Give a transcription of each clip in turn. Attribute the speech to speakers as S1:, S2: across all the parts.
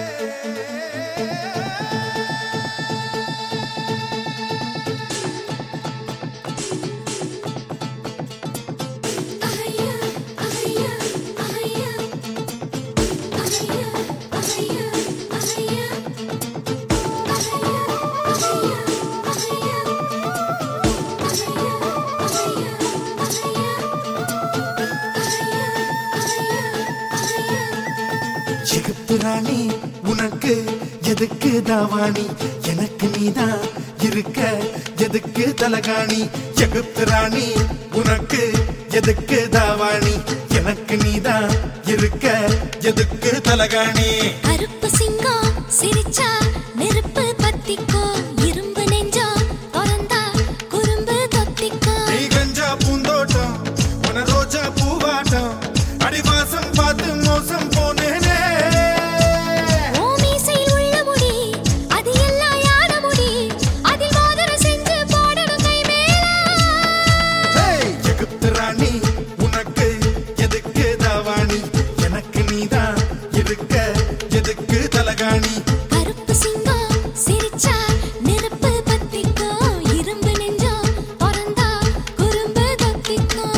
S1: அஹையா அஹையா அஹையா அஹையா அஹையா அஹையா அஹையா அஹையா அஹையா
S2: எகிப்து ராணி உனக்கு எதுக்கு தாவாணி எனக்கு நீதான் இருக்க எதுக்கு தலகாணி எகிப்து ராணி உனக்கு எதுக்கு தாவாணி எனக்கு நீதான் இருக்க எதுக்கு தலகாணி
S1: கருப்பு சிங்கம் சிரிச்சா நெருப்பு பத்திக்கோ இரும்பு நெஞ்சா திறந்தா குறும்பு தொத்திக்கோ
S2: நீ கஞ்சா பூந்தோட்டம் உன ரோஜா பூவாட்டம் அடிவாசம் பார்த்து மோசம் போனேனே
S1: ஓ மீசையில் உள்ள முடி அது எல்லாம் யார முடி அதில் மோதிரம் செஞ்சு போடணும் கை மேல
S2: ஏய், எகிப்து ராணி உனக்கு எதுக்கு தாவாணி எனக்கு நீதான் இருக்க எதுக்கு தலகாணி
S1: கருப்பு சிங்கம் சிரிச்சா நெருப்பு பத்திக்கோ இரும்பு நெஞ்சா திறந்தா குறும்பு தொத்திக்கோ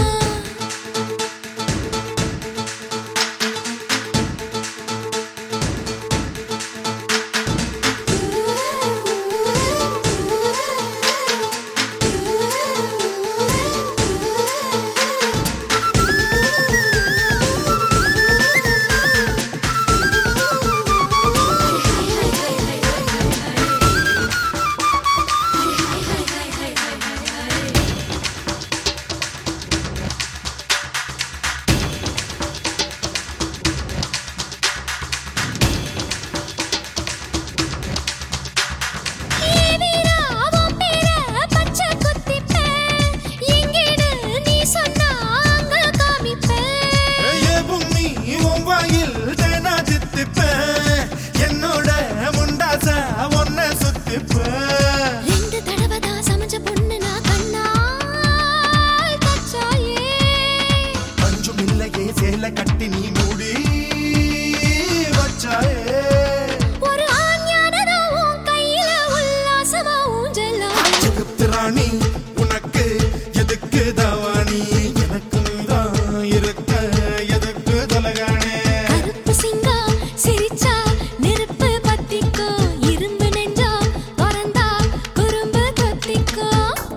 S1: ஏ வீரா அவன் பேர பச்சை குத்திப்பேன் எங்கேடு நீ சொன்னா அங்க காமிப்பேன்
S2: ஏ பூமி உன் வாயில் தேனா தித்திப்பேன் என்னோட முண்டாசா ஒன்ன சுத்திப்பேன்
S1: ரெண்டு தடவை தான் சமைச்ச பொண்ணு நான் கண்ணால் கச்சாயே
S2: பஞ்சும் இல்லையே சேலை கட்டி நீ மூடி வச்சாயே
S1: ஒரு ஆண் யானைதான் உன் கையில உல்லாசமா ஊஞ்சலா
S2: எகிப்து ராணி உனக்கு எதுக்கு தாவாணி எனக்கு நீதான் இருக்க எதுக்கு தலகாணி
S1: கருப்பு சிங்கம் சிரிச்சா நெருப்பு பத்திக்கோ இரும்பு நெஞ்சா திறந்தா குறும்பு தொத்திக்கோ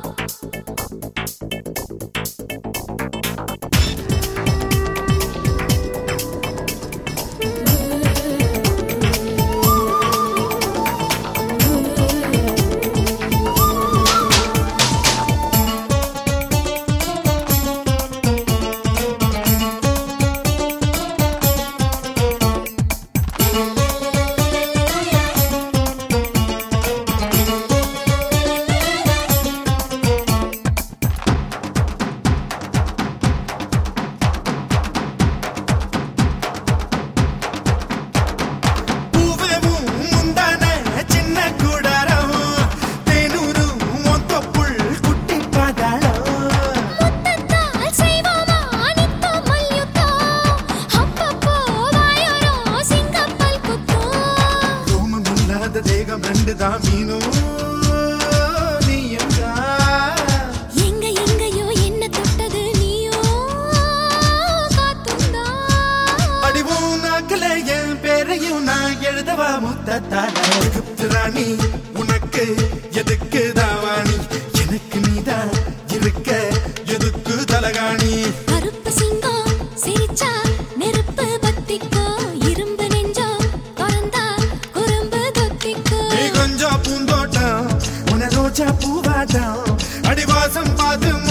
S2: பூவேவும் முந்தான சின்ன கூடாரம் தேனூரும் மொத்தப்புள் குட்டி பாதாளம்
S1: முத்தத்தால் செய்வோமா நித்தம் மல்யுத்தம் அப்பப்போ வாயோரம் சிங்கப்பல் குத்தம்
S2: ரோமம் இல்லாத தேகம் ரெண்டு தான் மீனும் நீயும்
S1: எங்க எங்கயோ என்ன தொட்டது நீயோ காத்துந்தா
S2: அடிவும் நாக்கல என் பேரையும் நான் எழுதவா முத்தத்தால எகிப்து ராணி உனக்கு எதுக்கு தாவாணி எனக்கு நீதான் இருக்க எதுக்கு தலகாணி
S1: கருப்பு சிங்கம் சிரிச்சா நெருப்பு பத்திக்கோ இரும்பு நெஞ்சோ திறந்தா குறும்பு தொத்திக்கோ
S2: நீ கொஞ்சம் பூந்தோட்டம் உன ரோஜா பூவாட்டம் அடிவாசம் பார்த்து